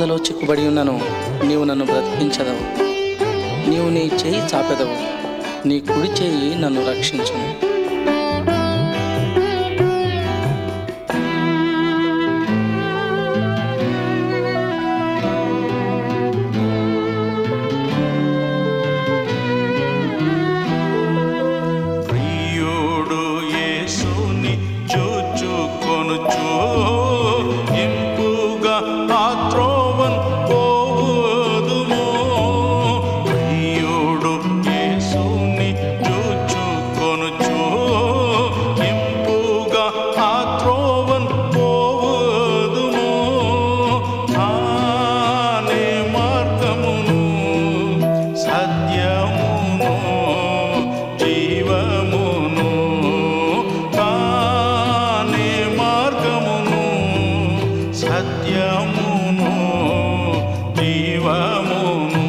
బాధలో చిక్కుబడి ఉన్నను నీవు నన్ను బ్రతికించదవు నీవు నీ చేయి చాపెదవు నీ కుడి చేయి నన్ను రక్షించును ప్రియుడు యేసుని చూచుకొనుచు ఇంపుగా ఆ త్రోవన్ పోదుము ప్రియుడు యేసుని చూచుకొనుచు ఇంపుగా ఆ త్రోవన్ పోదుము ఆనే మార్గమును సత్యమును జీవమును తానే మార్గమును సత్యమును జీవమును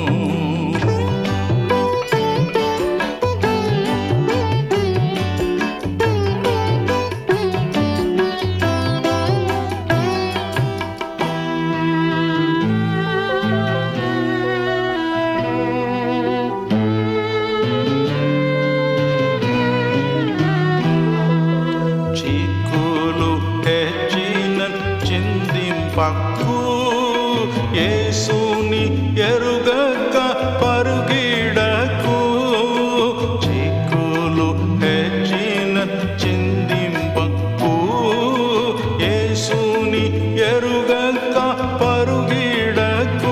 చిక్కులు తెచ్చిన చిందింపక్కు యేసుని ఎరుగక పరుగిడకు చిక్కులు తెచ్చిన చిందింపక్కు యేసుని ఎరుగక పరుగిడకు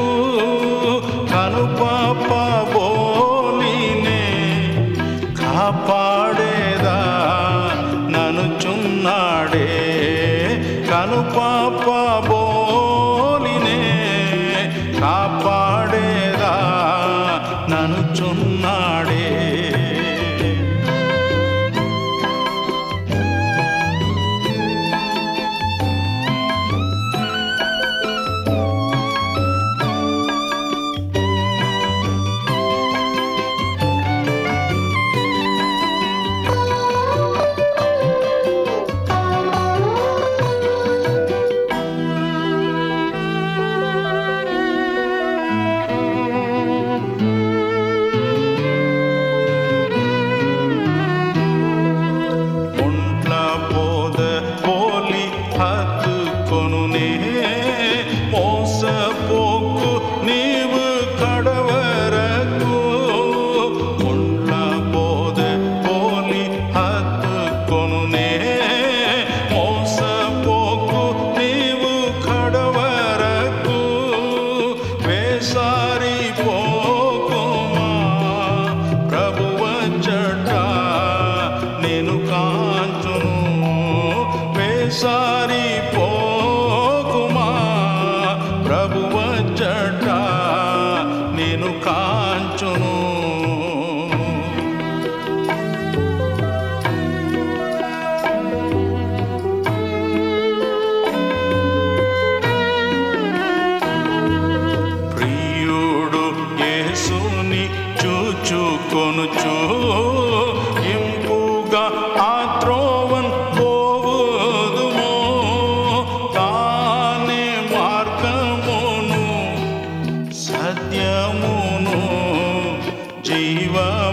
కనుపాప బోలినే కాపాడేదా ననుచున్నాడే కనుపాప బోలినే కాపాడేదా ననుచున్నాడే ఒంట్ల పోద పోలి హత్తుకొనునే మోసపోకు నీవు కడవరకు ఒంట్ల పోద పోలి హత్తుకొనునే మోసపోకు నీవు కడవరకు వేసారి పోకుమా ప్రభువచ్చట నేను కాంచును వేసారి పోకుమా ప్రభువచ్చట నేను కాంచును ప్రియుడు యేసుని చూచుకొనుచు ఇంపుగా ఆ త్రోవన్ పోవుదుము తానే మార్గమును సత్యమును జీవ